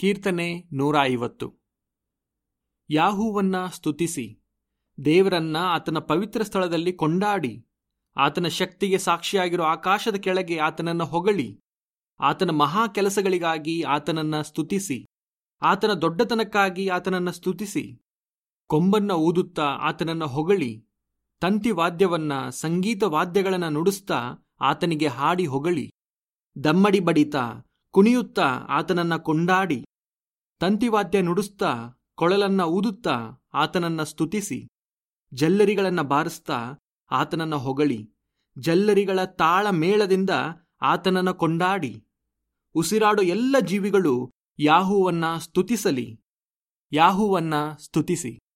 ಕೀರ್ತನೆ ನೂರ ಐವತ್ತು ಯಾಹೂವನ್ನ ಸ್ತುತಿಸಿ ದೇವರನ್ನ ಆತನ ಪವಿತ್ರ ಸ್ಥಳದಲ್ಲಿ ಕೊಂಡಾಡಿ ಆತನ ಶಕ್ತಿಗೆ ಸಾಕ್ಷಿಯಾಗಿರೋ ಆಕಾಶದ ಕೆಳಗೆ ಆತನನ್ನ ಹೊಗಳಿ ಆತನ ಮಹಾ ಕೆಲಸಗಳಿಗಾಗಿ ಆತನನ್ನ ಸ್ತುತಿಸಿ ಆತನ ದೊಡ್ಡತನಕ್ಕಾಗಿ ಆತನನ್ನ ಸ್ತುತಿಸಿ ಕೊಂಬನ್ನ ಊದುತ್ತಾ ಆತನನ್ನ ಹೊಗಳಿ ತಂತಿ ವಾದ್ಯವನ್ನ ಸಂಗೀತ ವಾದ್ಯಗಳನ್ನ ನುಡಿಸ್ತಾ ಆತನಿಗೆ ಹಾಡಿ ಹೊಗಳಿ ದಮ್ಮಡಿ ಬಡಿತಾ ಕುಣಿಯುತ್ತಾ ಆತನನ್ನ ಕೊಂಡಾಡಿ ತಂತಿವಾದ್ಯ ನುಡಿಸ್ತಾ ಕೊಳಲನ್ನ ಊದುತ್ತಾ ಆತನನ್ನ ಸ್ತುತಿಸಿ ಜಲ್ಲರಿಗಳನ್ನ ಬಾರಿಸ್ತಾ ಆತನನ್ನ ಹೊಗಳಿ ಜಲ್ಲರಿಗಳ ತಾಳ ಮೇಳದಿಂದ ಆತನನ್ನ ಕೊಂಡಾಡಿ ಉಸಿರಾಡೋ ಎಲ್ಲ ಜೀವಿಗಳು ಯಾಹುವನ್ನ ಸ್ತುತಿಸಲಿ ಯಾಹುವನ್ನ ಸ್ತುತಿಸಿ